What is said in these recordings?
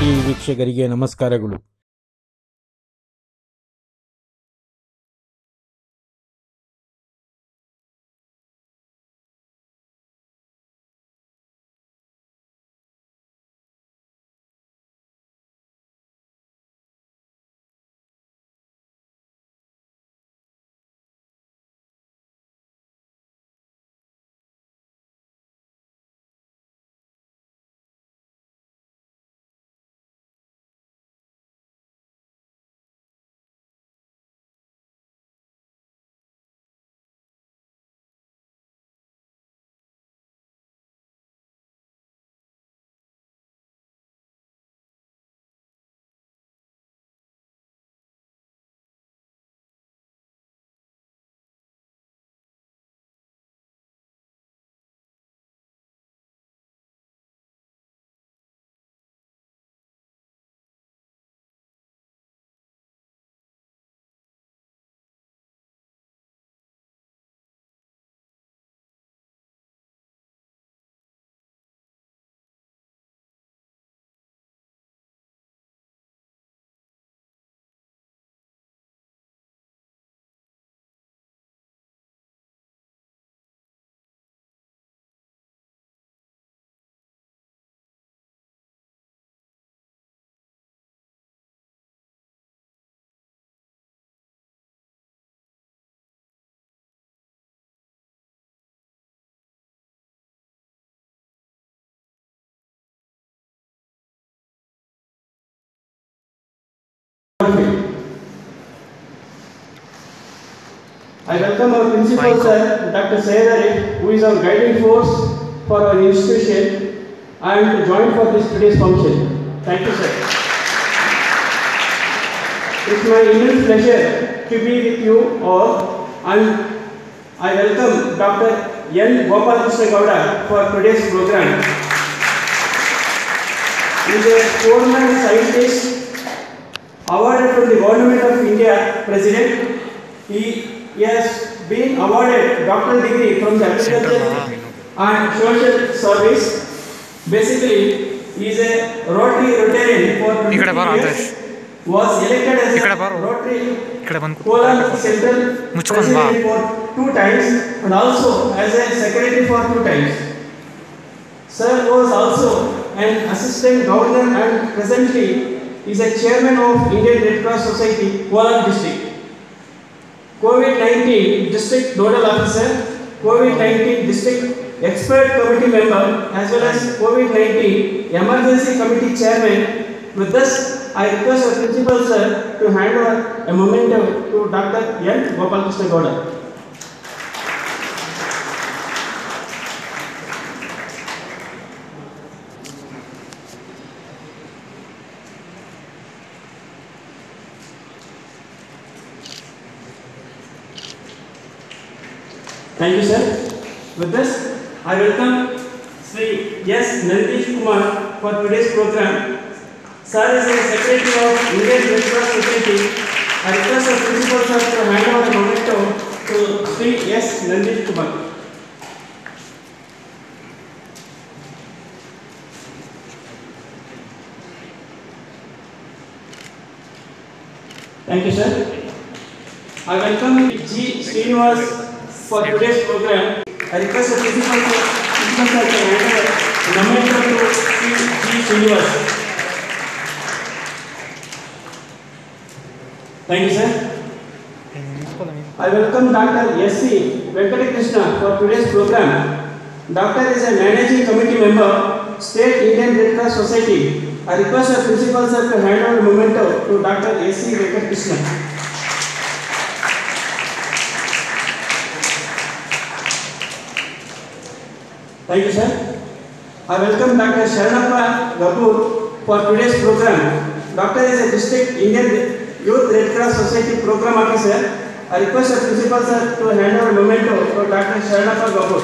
TV ವೀಕ್ಷಕರಿಗೆ ನಮಸ್ಕಾರಗಳು I welcome our principal sir, Dr. Sayadari, who is our guiding force for our institution and to join for this today's function. Thank you, sir. It's my immense pleasure to be with you all and I welcome Dr. N. Gopal Krishna Gowda for today's program. He is a four-man scientist awarded from the Government of India President. He, he has been awarded doctoral degree from the Agriculture and Social Service. Basically, he is a Rotary Rotarian for 20 ఇక్కడ బారు years. Adarsh. Was elected as ఇక్కడ a bar. Rotary ఇక్కడ ಬಂದು Kolam Central ಮುಚ್ಕೊಂಡ್ ಬಾ. President for two times and also as a secretary for two times. Sir was also an assistant governor and presently is a chairman of Indian Red Cross Society, Kolam district. COVID-19 district nodal officer, COVID-19 district expert committee member as well as COVID-19 emergency committee chairman. With this, I request our principal sir to hand over a memento to Dr. N. Gopal Krishna Gowda. Thank you, sir. With this, I welcome Sri S. Nandish Kumar for today's program. Sir is the Secretary of Indian Red Cross Society. I request the principal sir to hand over the memento to Sri S. Nandish Kumar. Thank you, sir. I welcome G. Srinivas for today's program. I request the principal sir, principal sir to hand over the memento to Sri G. Srinivas. Thank you, sir. I welcome Dr. S.C. Venkatakrishna for today's program. Doctor is a managing committee member, State Indian Red Cross Society. I request the principal sir to hand over the memento to Dr. S.C. Venkatakrishna. Thank you, sir. I welcome Dr. Sharanappa Gapur for today's program. Doctor is a district Indian Youth Red Cross Society program officer. I request the principal sir to hand over memento to Dr. Sharanappa Gapur.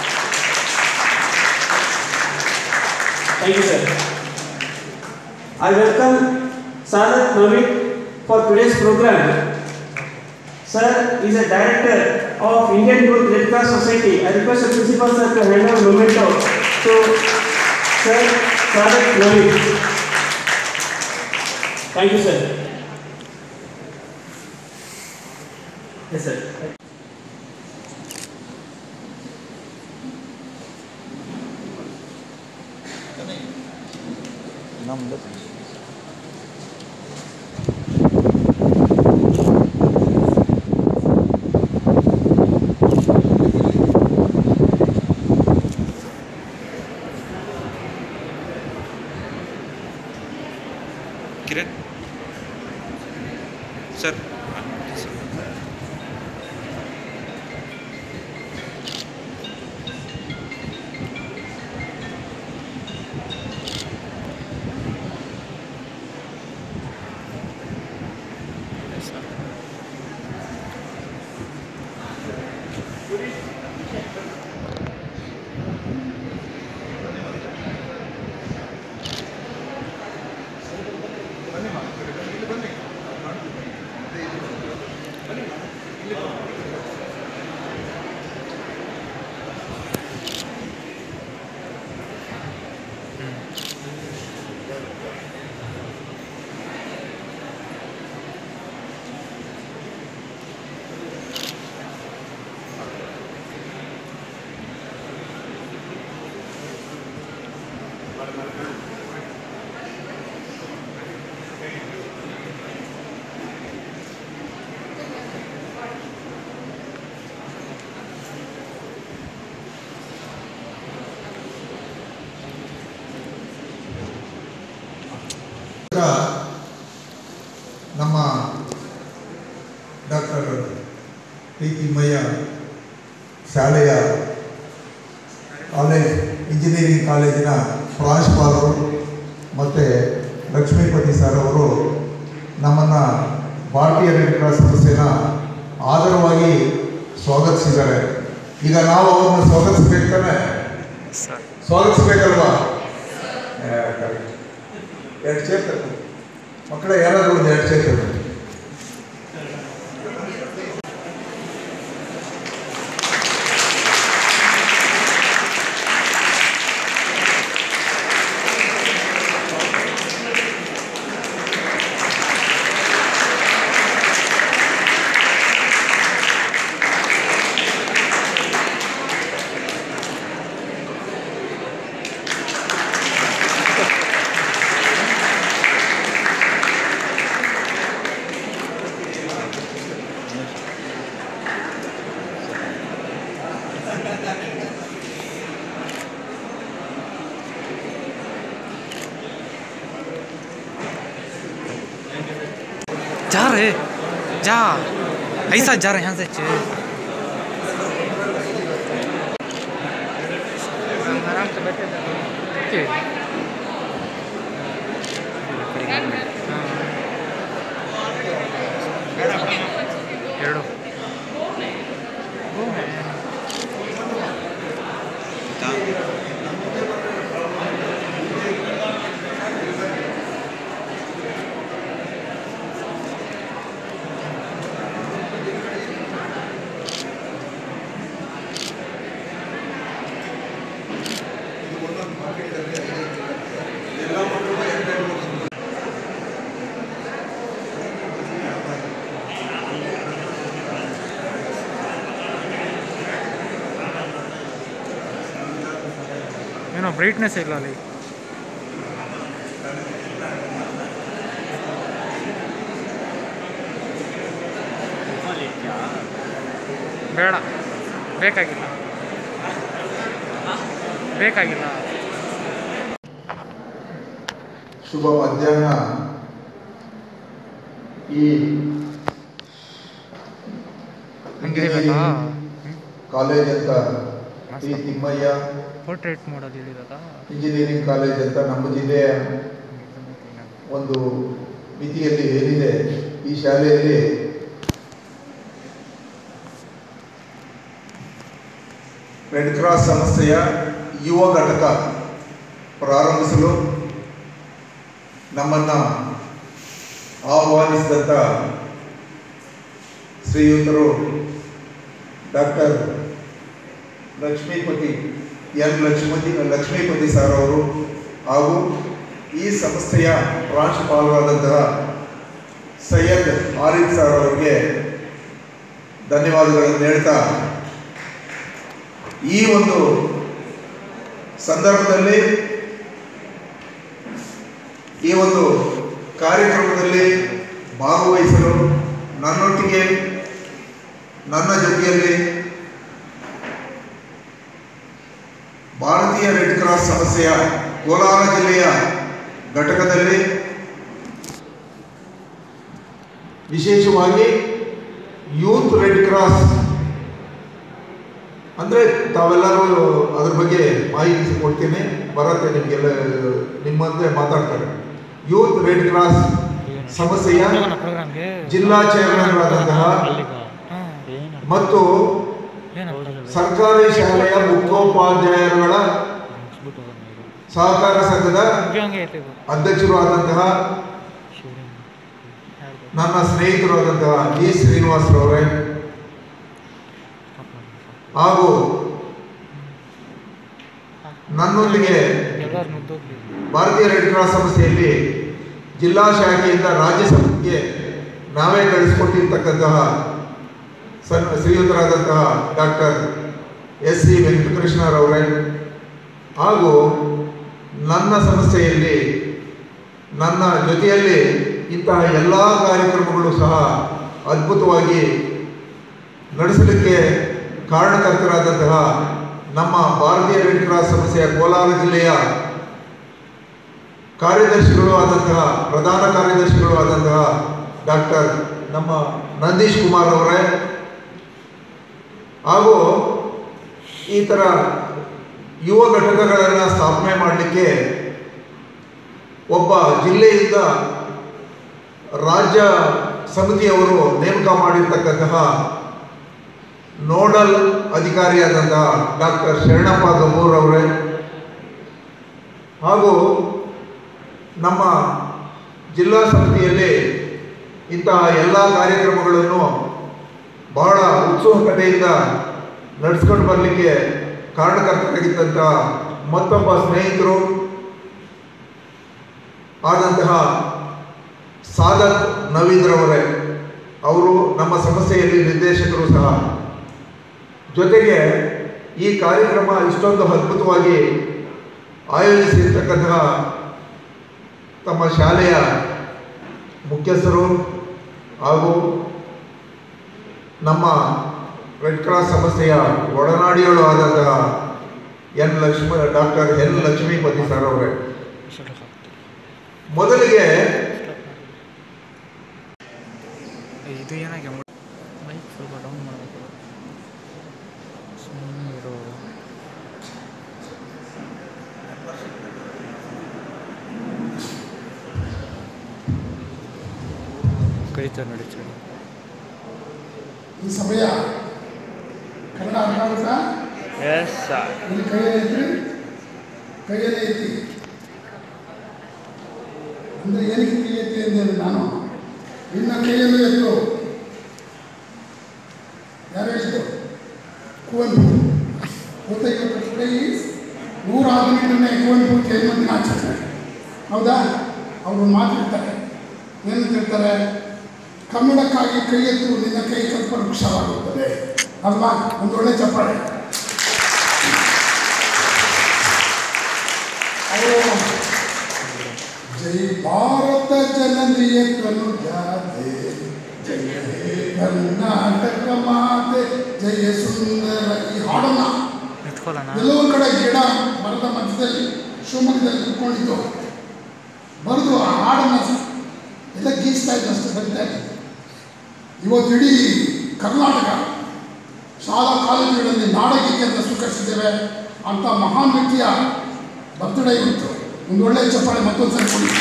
Thank you, sir. I welcome Sadat Navik for today's program. Sir is a director of Indian Youth Red Cross Society. I request the principal sir to hand over memento to Sir Sadat Navik. Thank you, sir. Yes, sir. Kiran sir ಈಗ ನಮ್ಮ doctor P Thimmaiah ಶಾಲೆಯ college engineering ಕಾಲೇಜಿನ ಪ್ರಾಂಶುಪಾಲರು ಮತ್ತು Lakshmipathi sir ಅವರು ನಮ್ಮನ್ನು ಭಾರತೀಯ red cross ಸಂಸ್ಥೆನ ಆದರವಾಗಿ ಸ್ವಾಗತಿಸಿದ್ದಾರೆ ಈಗ ನಾವು ಅವರನ್ನು ಸ್ವಾಗತಿಸ್ಬೇಕು ತಾನೆ ಸರ್ ಸ್ವಾಗತಿಸ್ಬೇಕಲ್ವಾ ಏ, correct. ಎರಡು ಚೇರ್ ತಗೋ ಮಕ್ಕಳ ಯಾರಾದರೂ ಒಂದು ಎರಡು ಚೇರ್ ತಗೋ जा रहे जा ऐसा जा रहे यहाँ से चे आराम से बैठे थे ಎರಡು ಏನೋ ಬ್ರೈಟ್ನೆಸ್ ಇಲ್ಲ ಅಲ್ಲಿ ಬೇಡ ಬೇಕಾಗಿಲ್ಲ ಬೇಕಾಗಿಲ್ಲ ಶುಭ ಮಧ್ಯಾಹ್ನ ಈ ಹಂಗೆ ಬೇಕಾ ಕಾಲೇಜ್ ಅಂತ ಪಿ ತಿಮ್ಮಯ್ಯ ಪೋರ್ಟ್ರೇಟ್ ಮಾಡೋದು ಹೇಳಿದಾಗ ಇಂಜಿನಿಯರಿಂಗ್ ಕಾಲೇಜ್ ಅಂತ ನಮ್ಮ ಜಿಲ್ಲೆಯ ಒಂದು ಮಿತಿಯಲ್ಲಿ ಏನಿದೆ ಈ ಶಾಲೆಯಲ್ಲಿ ರೆಡ್ ಕ್ರಾಸ್ ಸಂಸ್ಥೆಯ ಯುವ ಘಟಕ ಪ್ರಾರಂಭಿಸಲು ನಮ್ಮನ್ನು ಆಹ್ವಾನಿಸಿದಂಥ ಶ್ರೀಯುತರು doctor Lakshmipathi N Lakshmipathi Lakshmipathi sir ಅವರು ಹಾಗೂ ಈ ಸಂಸ್ಥೆಯ ಪ್ರಾಂಶುಪಾಲರಾದಂತಹ ಸೈಯದ್ ಆರಿಫ್ ಸರ್ ಅವರಿಗೆ ಧನ್ಯವಾದಗಳನ್ನು ಹೇಳ್ತಾ ಈ ಒಂದು ಸಂದರ್ಭದಲ್ಲಿ ಈ ಒಂದು ಕಾರ್ಯಕ್ರಮದಲ್ಲಿ ಭಾಗವಹಿಸಲು ನನ್ನೊಟ್ಟಿಗೆ ನನ್ನ ಜೊತೆಯಲ್ಲಿ ಭಾರತೀಯ ರೆಡ್ ಕ್ರಾಸ್ ಸಂಸ್ಥೆಯ ಕೋಲಾರ ಜಿಲ್ಲೆಯ ಘಟಕದಲ್ಲಿ ವಿಶೇಷವಾಗಿ ಯೂತ್ ರೆಡ್ ಕ್ರಾಸ್ ಅಂದರೆ ತಾವೆಲ್ಲರೂ ಅದ್ರ ಬಗ್ಗೆ ಮಾಹಿತಿ ಕೊಡ್ತೀನಿ ಬರತ್ತೆ ನಿಮಗೆಲ್ಲ ನಿಮ್ಮಂತೆ ಮಾತಾಡ್ತಾರೆ ಯೂತ್ ರೆಡ್ ಕ್ರಾಸ್ ಸಂಸ್ಥೆಯ ಪ್ರೋಗ್ರಾಮ್ಗೆ ಜಿಲ್ಲಾ ಚೇರ್ಮನ್ಗಳಾದಂತಹ ಮತ್ತು ಸರ್ಕಾರಿ ಶಾಲೆಯ ಮುಖ್ಯೋಪಾಧ್ಯಾಯರುಗಳ ಸಹಕಾರ ಸಂಘದ ಅಧ್ಯಕ್ಷರು ಆದಂತಹ ನನ್ನ ಸ್ನೇಹಿತರು ಆದಂತಹ ಜಿ ಶ್ರೀನಿವಾಸರವರೇ ಹಾಗೂ ನನ್ನೊಂದಿಗೆ ಎಲ್ಲರೂ ಮುದ್ದೋಗ್ಲಿ ಭಾರತೀಯ ರೆಡ್ ಕ್ರಾಸ್ ಸಂಸ್ಥೆಯಲ್ಲಿ ಜಿಲ್ಲಾ ಶಾಖೆಯಿಂದ ರಾಜ್ಯ ಸಮಿತಿಗೆ ನಾವೇ ಕಳಿಸ್ಕೊಟ್ಟಿರ್ತಕ್ಕಂತಹ ಸನ್ ಶ್ರೀಯುತರಾದಂತಹ ಡಾಕ್ಟರ್ ಎಸ್ ಸಿ ವೆಂಕಟಕೃಷ್ಣರವರೇ ಹಾಗೂ ನನ್ನ ಸಂಸ್ಥೆಯಲ್ಲಿ ನನ್ನ ಜೊತೆಯಲ್ಲಿ ಇಂತಹ ಎಲ್ಲ ಕಾರ್ಯಕ್ರಮಗಳು ಸಹ ಅದ್ಭುತವಾಗಿ ನಡೆಸಲಿಕ್ಕೆ ಕಾರಣಕರ್ತರಾದಂತಹ ನಮ್ಮ ಭಾರತೀಯ ರೆಡ್ ಕ್ರಾಸ್ ಸಂಸ್ಥೆಯ ಕೋಲಾರ ಜಿಲ್ಲೆಯ ಕಾರ್ಯದರ್ಶಿಗಳು ಆದಂತಹ ಪ್ರಧಾನ ಕಾರ್ಯದರ್ಶಿಗಳು ಆದಂತಹ ಡಾಕ್ಟರ್ ನಮ್ಮ ನಂದೀಶ್ ಕುಮಾರ್ ಅವರೇ ಹಾಗೂ ಈ ಥರ ಯುವ ಘಟಕಗಳನ್ನು ಸ್ಥಾಪನೆ ಮಾಡಲಿಕ್ಕೆ ಒಬ್ಬ ಜಿಲ್ಲೆಯಿಂದ ರಾಜ್ಯ ಸಮಿತಿಯವರು ನೇಮಕ ಮಾಡಿರ್ತಕ್ಕಂತಹ ನೋಡಲ್ ಅಧಿಕಾರಿಯಾದಂತಹ ಡಾಕ್ಟರ್ ಶರಣಪ್ಪ ಗಂಗೂರ್ ಅವರೇ ಹಾಗೂ ನಮ್ಮ ಜಿಲ್ಲಾ ಸಮಿತಿಯಲ್ಲಿ ಇಂತಹ ಎಲ್ಲ ಕಾರ್ಯಕ್ರಮಗಳನ್ನು ಬಹಳ ಉತ್ಸುಕತೆಯಿಂದ ನಡೆಸ್ಕೊಂಡು ಬರಲಿಕ್ಕೆ ಕಾರಣಕರ್ತರಾಗಿದ್ದಂಥ ಮತ್ತೊಬ್ಬ ಸ್ನೇಹಿತರು ಆದಂತಹ ಸಾದತ್ ನವೀಂದ್ರವರೇ ಅವರು ನಮ್ಮ ಸಂಸ್ಥೆಯಲ್ಲಿ ನಿರ್ದೇಶಕರು ಸಹ ಜೊತೆಗೆ ಈ ಕಾರ್ಯಕ್ರಮ ಇಷ್ಟೊಂದು ಅದ್ಭುತವಾಗಿ ಆಯೋಜಿಸಿರ್ತಕ್ಕಂತಹ ತಮ್ಮ ಶಾಲೆಯ ಮುಖ್ಯಸ್ಥರು ಹಾಗೂ ನಮ್ಮ ರೆಡ್ ಕ್ರಾಸ್ ಸಂಸ್ಥೆಯ ಒಡನಾಡಿಗಳು ಆದಂತಹ ಎನ್ ಲಕ್ಷ್ಮ ಡಾಕ್ಟರ್ ಎನ್ ಲಕ್ಷ್ಮೀಪತಿ ಸರ್ ಅವರೇ ಮೊದಲಿಗೆ ಇದು ಏನಾಗಿ ಮೈಕ್ ಸ್ವಲ್ಪ ಡೌನ್ ಮಾಡಬೇಕು ಸುಮ್ಮನೆ ಇರೋ ಕರೀತಾರೆ ನೋಡಿ ಚಳಿ ಈ ಸಮಯ ಕನ್ನಡ ಅರ್ಥ ಆಗುತ್ತಾ ಎಸ್ ಇಲ್ಲಿ ಕೈಯಲ್ಲಿ ಇದ್ರಿ ಕೈಯಲ್ಲಿ ಎತ್ತಿ ಅಂದರೆ ಏನಕ್ಕೆ ಕೈ ಎತ್ತಿ ಅಂದೇನೆ ನಾನು ನಿನ್ನ ಕೈಯಲ್ಲೂ ಎತ್ತು ಯಾರು ಹೇಳಿದ್ದು ಕುವೆಂಪು ಗೊತ್ತಾ ಇವತ್ತು ಟುಡೇ ಈಸ್ ನೂರ ಹದಿನೆಂಟನೇ ಕುವೆಂಪು ಜನ್ಮ ದಿನಾಚರಣೆ ಹೌದಾ ಅವರು ಮಾತಿರ್ತಾರೆ ಏನಂತ ಹೇಳ್ತಾರೆ ಕನ್ನಡಕ್ಕಾಗಿ ಕೈ ಎತ್ತು ನಿನ್ನ ಕೈ ಸ್ವಲ್ಪ ವೃಕ್ಷವಾಗುತ್ತದೆ ಅಲ್ವಾ ಒಂದು ಒಳ್ಳೆ ಚಪ್ಪಾಳೆ ಅವರು ಜೈ ಭಾರತ ಜನನಿಯ ಕನು ಜಾತೆ ಜಯ ಹೇ ಕರ್ನಾಟಕ ಮಾತೆ ಜಯ ಸುಂದರ ಈ ಹಾಡನ್ನ ನಿಂತ್ಕೊಳ್ಳೋಣ ಎಲ್ಲೋ ಒಂದ್ ಕಡೆ ಗಿಡ ಮರದ ಮಧ್ಯದಲ್ಲಿ ಶಿವಮೊಗ್ಗದಲ್ಲಿ ಕುತ್ಕೊಂಡಿದ್ದು ಬರೆದು ಆ ಹಾಡನ್ನು ಎಲ್ಲ ಗೀಸ್ತಾ ಇದ್ದು ಅಷ್ಟು ಬರಿತಾ ಇದ್ದು ಇವತ್ತು ಇಡೀ ಕರ್ನಾಟಕ ಶಾಲಾ ಕಾಲೇಜುಗಳಲ್ಲಿ ನಾಡಗೀತೆ ಅಂತ ಸ್ವೀಕರಿಸಿದ್ದೇವೆ ಅಂತ ಮಹಾನ್ ವ್ಯಕ್ತಿಯ ಬರ್ತ್ಡೇ ಇವತ್ತು ಒಂದು ಒಳ್ಳೆಯ ಚಪ್ಪಾಳೆ ಮತ್ತೊಂದು ಸರಿ ಕೊಡಿ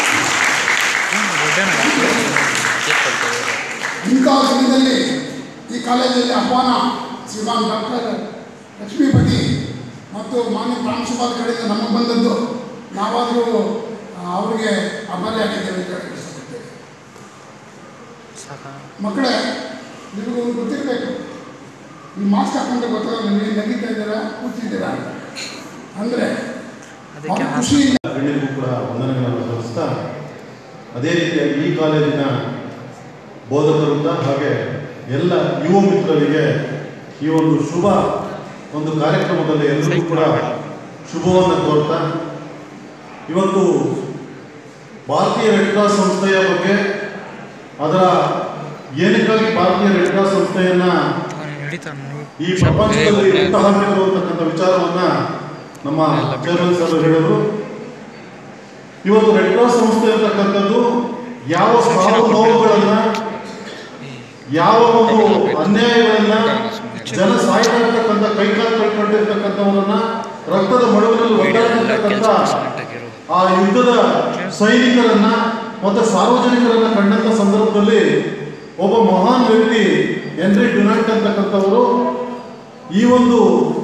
ಇಂಥ ದಿನದಲ್ಲಿ ಈ ಕಾಲೇಜಲ್ಲಿ ಆಹ್ವಾನ ಶ್ರೀಮಾನ್ ಡಾಕ್ಟರ್ ಲಕ್ಷ್ಮೀಪತಿ ಮತ್ತು ಮಾನ್ಯ ಪ್ರಾಂಶುಪಾಲ ಕಡೆಯಿಂದ ನಮಗೆ ಬಂದದ್ದು ನಾವಾದರೂ ಅವರಿಗೆ ಅಭಾರಿಯಾಗಿದ್ದೇವೆ ಅಂತ ಹೇಳಕ್ಕೆ ಇಷ್ಟಪಡ್ತೇವೆ ಸಾಕ ಮಕ್ಕಳೇ ನಿಮಗೂ ಒಂದು ಗೊತ್ತಿರಬೇಕು ಈ ಮಾಸ್ಕ್ ಹಾಕೊಂಡ್ರೆ ಗೊತ್ತಾಗಲ್ಲ ನೀವು ನಗೀತಾ ಇದ್ದೀರಾ ಕೂತಿದ್ದೀರಾ ಅಂದರೆ ಅದಕ್ಕೆ ಖುಷಿ ಇಲ್ಲ ಗಣ್ಯರಿಗೂ ಕೂಡ ವಂದನೆಗಳನ್ನು ಸಲ್ಲಿಸ್ತಾ ಅದೇ ರೀತಿಯಾಗಿ ಈ ಕಾಲೇಜಿನ ಬೋಧಕರಿಂದ ಹಾಗೆ ಎಲ್ಲ ಯುವ ಮಿತ್ರರಿಗೆ ಈ ಒಂದು ಶುಭ ಒಂದು ಕಾರ್ಯಕ್ರಮದಲ್ಲಿ ಎಲ್ಲರಿಗೂ ಕೂಡ ಶುಭವನ್ನು ಕೋರ್ತಾ ಇವತ್ತು ಭಾರತೀಯ ರೆಡ್ ಕ್ರಾಸ್ ಸಂಸ್ಥೆಯ ಬಗ್ಗೆ ಅದರ ಏನಕ್ಕಾಗಿ ಭಾರತೀಯ ರೆಡ್ ಕ್ರಾಸ್ ಸಂಸ್ಥೆಯನ್ನ ಈ ಪ್ರಪಂಚದಲ್ಲಿ ಹುಟ್ಟು ಹಾಕಿದ್ರು ಅಂತಕ್ಕಂಥ ವಿಚಾರವನ್ನ ನಮ್ಮ ಚೇರ್ಮನ್ ಸರ್ ಹೇಳಿದ್ರು ಇವತ್ತು ರೆಡ್ ಕ್ರಾಸ್ ಸಂಸ್ಥೆ ಅಂತಕ್ಕಂಥದ್ದು ಯಾವ ಸಾವು ನೋವುಗಳನ್ನ ಯಾವ ಒಂದು ಅನ್ಯಾಯಗಳನ್ನ ಜನ ಸಾಯ್ತಾ ಇರ್ತಕ್ಕಂಥ ಕೈಕಾಲು ಕಳ್ಕೊಂಡಿರ್ತಕ್ಕಂಥವರನ್ನ ರಕ್ತದ ಮಡುವಿನಲ್ಲಿ ಒದ್ದಾಡಿರ್ತಕ್ಕಂಥ ಆ ಯುದ್ಧದ ಸೈನಿಕರನ್ನ ಮತ್ತೆ ಸಾರ್ವಜನಿಕರನ್ನ ಕಂಡಂತ ಸಂದರ್ಭದಲ್ಲಿ ಒಬ್ಬ ಮಹಾನ್ ವ್ಯಕ್ತಿ ಎನ್ರಿ ಡುನಾಲ್ಡ್ ಅಂತಕ್ಕಂಥವರು ಈ ಒಂದು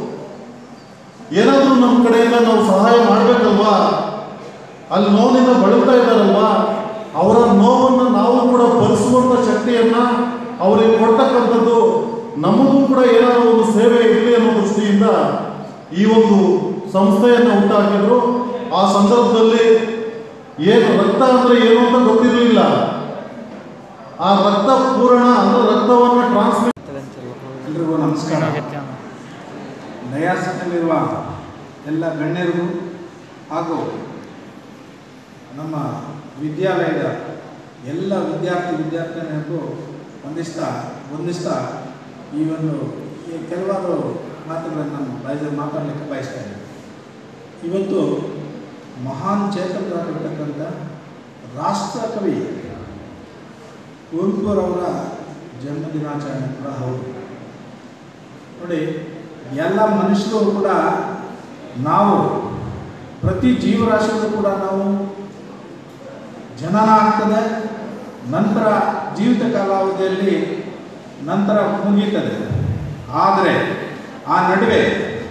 ಏನಾದರೂ ನಮ್ಮ ಕಡೆಯಿಂದ ನಾವು ಸಹಾಯ ಮಾಡಬೇಕಲ್ವಾ ಅಲ್ಲಿ ನೋವಿನಿಂದ ಬಳಲ್ತಾ ಇದ್ದಾರಲ್ವಾ ಅವರ ನೋವನ್ನು ನಾವು ಕೂಡ ಭರಿಸುವಂಥ ಶಕ್ತಿಯನ್ನ ಅವರಿಗೆ ಕೊಡ್ತಕ್ಕಂಥದ್ದು ನಮಗೂ ಕೂಡ ಏನಾದರೂ ಒಂದು ಸೇವೆ ಇರಲಿ ಅನ್ನೋ ದೃಷ್ಟಿಯಿಂದ ಈ ಒಂದು ಸಂಸ್ಥೆಯನ್ನು ಹುಟ್ಟಾಕಿದ್ರು ಆ ಸಂದರ್ಭದಲ್ಲಿ ಏನು ರಕ್ತ ಅಂದರೆ ಏನು ಅಂತ ಗೊತ್ತಿರಲಿಲ್ಲ ಆ ರಕ್ತ ಪೂರಣ ಅಂದರೆ ರಕ್ತವನ್ನು ಟ್ರಾನ್ಸ್ಮಿಟ್ ಎಲ್ರಿಗೂ ನಮಸ್ಕಾರ ನಯಾಸನಲ್ಲಿರುವ ಎಲ್ಲ ಗಣ್ಯರಿಗೂ ಹಾಗೂ ನಮ್ಮ ವಿದ್ಯಾಲಯದ ಎಲ್ಲ ವಿದ್ಯಾರ್ಥಿ ವಿದ್ಯಾರ್ಥಿನಿಯರಿಗೂ ವಂದಿಸ್ತಾ ವಂದಿಸ್ತಾ ಈ ಒಂದು ಈ ಕೆಲವಾರು ಮಾತುಗಳನ್ನು ನಾನು ಬಯಸ ಮಾತಾಡಲಿಕ್ಕೆ ಬಯಸ್ತಾ ಇದ್ದೀನಿ ಇವತ್ತು ಮಹಾನ್ ಚೇತನರಾಗಿರ್ತಕ್ಕಂಥ ರಾಷ್ಟ್ರಕವಿ ಕುವೆಂಪುರವರ ಜನ್ಮದಿನಾಚರಣೆ ಕೂಡ ಹೌದು ನೋಡಿ ಎಲ್ಲ ಮನುಷ್ಯರು ಕೂಡ ನಾವು ಪ್ರತಿ ಜೀವರಾಶಿಗೂ ಕೂಡ ನಾವು ಜನನ ಆಗ್ತದೆ ನಂತರ ಜೀವಿತ ಕಾಲಾವಧಿಯಲ್ಲಿ ನಂತರ ಮುಗೀತದೆ ಆದರೆ ಆ ನಡುವೆ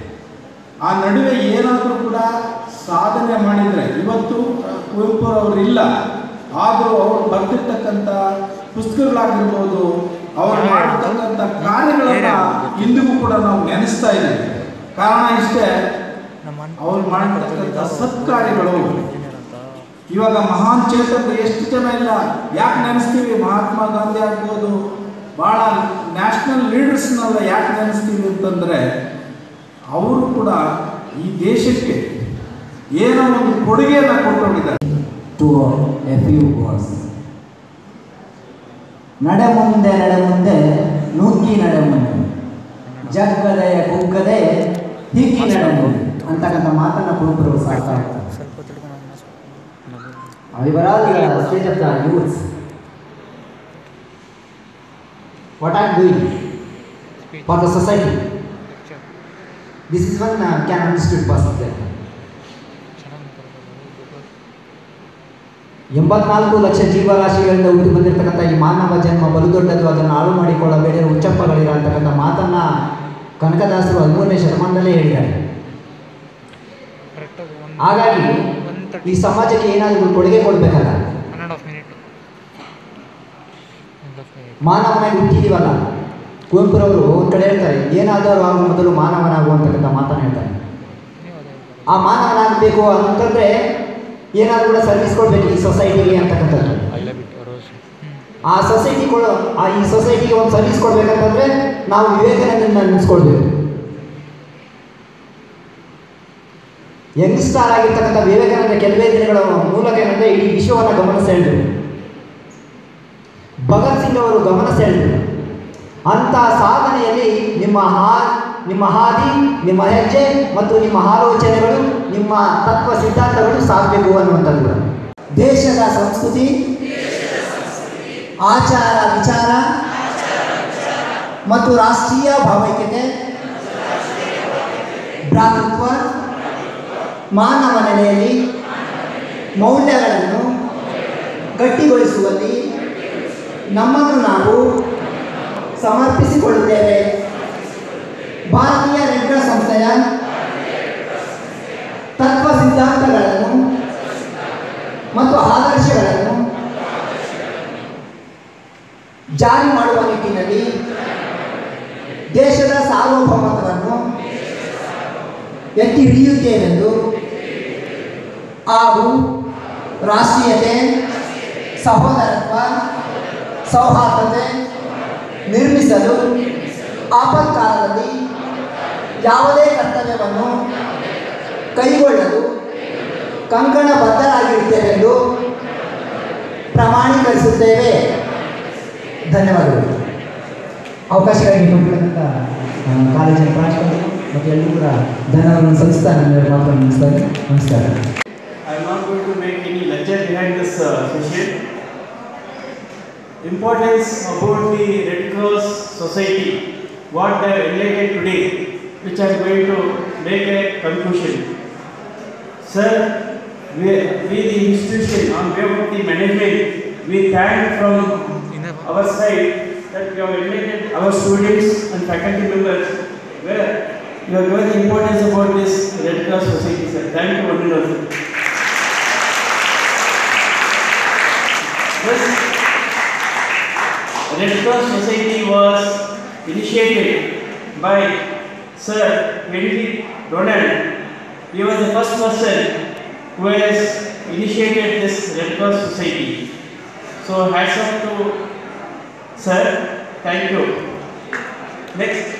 ಆ ನಡುವೆ ಏನಾದರೂ ಕೂಡ ಸಾಧನೆ ಮಾಡಿದರೆ ಇವತ್ತು ಕುವೆಂಪುರವರು ಇಲ್ಲ ಆದರೂ ಅವರು ಬರ್ತಿರ್ತಕ್ಕಂಥ ಪುಸ್ತಕಗಳಾಗಿರ್ಬೋದು ಅವರು ಮಾಡ್ತಕ್ಕಂಥ ಕಾರ್ಯಗಳನ್ನ ಇಂದಿಗೂ ಕೂಡ ನಾವು ನೆನೆಸ್ತಾ ಇದ್ದೀವಿ ಕಾರಣ ಇಷ್ಟೇ ಅವ್ರು ಮಾಡಿರ್ತಕ್ಕಂಥ ಸತ್ಕಾರ್ಯಗಳು ಇವಾಗ ಮಹಾನ್ ಚೇತನರು ಎಷ್ಟು ಜನ ಇಲ್ಲ ಯಾಕೆ ನೆನೆಸ್ತೀವಿ ಮಹಾತ್ಮ ಗಾಂಧಿ ಆಗ್ಬೋದು ಭಾಳ ನ್ಯಾಷನಲ್ ಲೀಡರ್ಸ್ನೆಲ್ಲ ಯಾಕೆ ನೆನೆಸ್ತೀವಿ ಅಂತಂದರೆ ಅವರು ಕೂಡ ಈ ದೇಶಕ್ಕೆ ಏನೋ ಒಂದು ಕೊಡುಗೆಯನ್ನು ಕೊಟ್ಟೋಗಿದ್ದಾರೆ to a few words. ನಡೆ ಮುಂದೆ ನಡೆ ಮುಂದೆ ನುಗ್ಗಿ ನಡೆ ಮುಂದೆ ಜಗ್ಗದೆ ಕುಗ್ಗದೆ ಹಿಗ್ಗಿ ನಡೆ ಮುಂದೆ ಅಂತಕ್ಕಂಥ ಮಾತನ್ನ ಕುರುಬರು ಸಾಕ್ತಾ ಇರ್ತಾರೆ Overall, the state of the youths. What I'm doing for the society. This is one uh, can understood person. ಎಂಬತ್ನಾಲ್ಕು ಲಕ್ಷ ಜೀವರಾಶಿಗಳಿಂದ ಹುಟ್ಟು ಬಂದಿರತಕ್ಕಂಥ ಈ ಮಾನವ ಜನ್ಮ ಬಲು ದೊಡ್ಡದು ಅದನ್ನು ಹಾಳು ಮಾಡಿಕೊಳ್ಳಬೇಡ ಉಚ್ಚಪ್ಪಗಳಿರ ಅಂತಕ್ಕಂಥ ಮಾತನ್ನ ಕನಕದಾಸರು ಹದಿಮೂರನೇ ಶತಮಾನದಲ್ಲೇ ಹೇಳಿದ್ದಾರೆ ಹಾಗಾಗಿ ಈ ಸಮಾಜಕ್ಕೆ ಏನಾದರೂ ಕೊಡುಗೆ ಕೊಡಬೇಕಲ್ಲ ಮಾನವನಾಗಿ ಹುಟ್ಟಿದೀವಲ್ಲ ಕುವೆಂಪುರವರು ಒಂದು ಕಡೆ ಹೇಳ್ತಾರೆ ಏನಾದರೂ ಆಗುವ ಮೊದಲು ಮಾನವನಾಗುವಂತಕ್ಕಂಥ ಮಾತನ್ನು ಹೇಳ್ತಾರೆ ಆ ಮಾನವನಾಗಬೇಕು ಅಂತಂದ್ರೆ ಏನಾದರೂ ಕೂಡ ಸರ್ವಿಸ್ ಕೊಡಬೇಕು ಈ ಸೊಸೈಟಿಗೆ ಅಂತಕ್ಕಂಥದ್ದು ಆ ಸೊಸೈಟಿ ಕೊಡೋ ಆ ಈ ಸೊಸೈಟಿಗೆ ಒಂದು ಸರ್ವಿಸ್ ಕೊಡ್ಬೇಕಂತಂದ್ರೆ ನಾವು ವಿವೇಕಾನಂದನ ನೆನೆಸ್ಕೊಳ್ಬೇಕು ಯಂಗ್ಸ್ಟಾರ್ ಆಗಿರ್ತಕ್ಕಂಥ ವಿವೇಕಾನಂದ ಕೆಲವೇ ದಿನಗಳ ಮೂಲಕ ಏನಂದ್ರೆ ಇಡೀ ವಿಶ್ವವನ್ನು ಗಮನ ಸೆಳೆದರು ಭಗತ್ ಸಿಂಗ್ ಅವರು ಗಮನ ಸೆಳೆದರು ಅಂತ ಸಾಧನೆಯಲ್ಲಿ ನಿಮ್ಮ ಹಾ ನಿಮ್ಮ ಹಾದಿ ನಿಮ್ಮ ಹೆಜ್ಜೆ ಮತ್ತು ನಿಮ್ಮ ಆಲೋಚನೆಗಳು ನಿಮ್ಮ ತತ್ವ ಸಿದ್ಧಾಂತಗಳು ಸಾಗಬೇಕು ಅನ್ನುವಂಥದ್ದು ದೇಶದ ಸಂಸ್ಕೃತಿ ಆಚಾರ ವಿಚಾರ ಮತ್ತು ರಾಷ್ಟ್ರೀಯ ಭಾವೈಕ್ಯತೆ ಭ್ರಾತೃತ್ವ ಮಾನವ ನೆಲೆಯಲ್ಲಿ ಮೌಲ್ಯಗಳನ್ನು ಗಟ್ಟಿಗೊಳಿಸುವಲ್ಲಿ ನಮ್ಮನ್ನು ನಾವು ಸಮರ್ಪಿಸಿಕೊಳ್ಳುತ್ತೇವೆ ಭಾರತೀಯ ರೆಡ್ ಕ್ರಾಸ್ ಸಂಸ್ಥೆಯ ತತ್ವ ಸಿದ್ಧಾಂತಗಳನ್ನು ಮತ್ತು ಆದರ್ಶಗಳನ್ನು ಜಾರಿ ಮಾಡುವ ನಿಟ್ಟಿನಲ್ಲಿ ದೇಶದ ಸಾರ್ವಭೌಮತ್ವವನ್ನು ಎತ್ತಿ ಹಿಡಿಯುತ್ತೇವೆಂದು ಹಾಗೂ ರಾಷ್ಟ್ರೀಯತೆ ಸಹೋದರತ್ವ ಸೌಹಾರ್ದತೆ ನಿರ್ಮಿಸಲು ಆಪತ್ಕಾಲದಲ್ಲಿ ಯಾವುದೇ ಕರ್ತವ್ಯವನ್ನು ಕೈಗೊಳ್ಳಲು ಕಂಕಣ ಬದ್ಧರಾಗಿರುತ್ತೇವೆಂದು ಪ್ರಮಾಣೀಕರಿಸುತ್ತೇವೆ ಧನ್ಯವಾದಗಳು ಅವಕಾಶಕ್ಕಾಗಿ ಕೊಟ್ಟಿರ್ತಕ್ಕಂಥ ಆ, ಕಾಲೇಜಿನ ಪ್ರಾಂಶುಪಾಲರು ಮತ್ತು ಎಲ್ಲರೂ ಕೂಡ ಧನ್ಯವಾದವನ್ನು ಸಲ್ಲಿಸ್ತಾ ನನ್ನ ಎರಡು ಮಾತನ್ನು ಮುಗಿಸ್ತಾರೆ ನಮಸ್ಕಾರ I am not going to make any lecture behind this uh, session. Importance about the Red Cross Society, what they have enlightened today, which I am going to make a conclusion. Sir, we, we the institution on behalf of the management, we thank from our side that we have enlightened our students and faculty members where you have given the importance about this Red Cross Society, sir. Thank you, one and all, sir. This Red Cross Society was initiated by Sir Henry Ronald. He was the first person who has initiated this Red Cross Society. So hats off to Sir. Thank you. Next.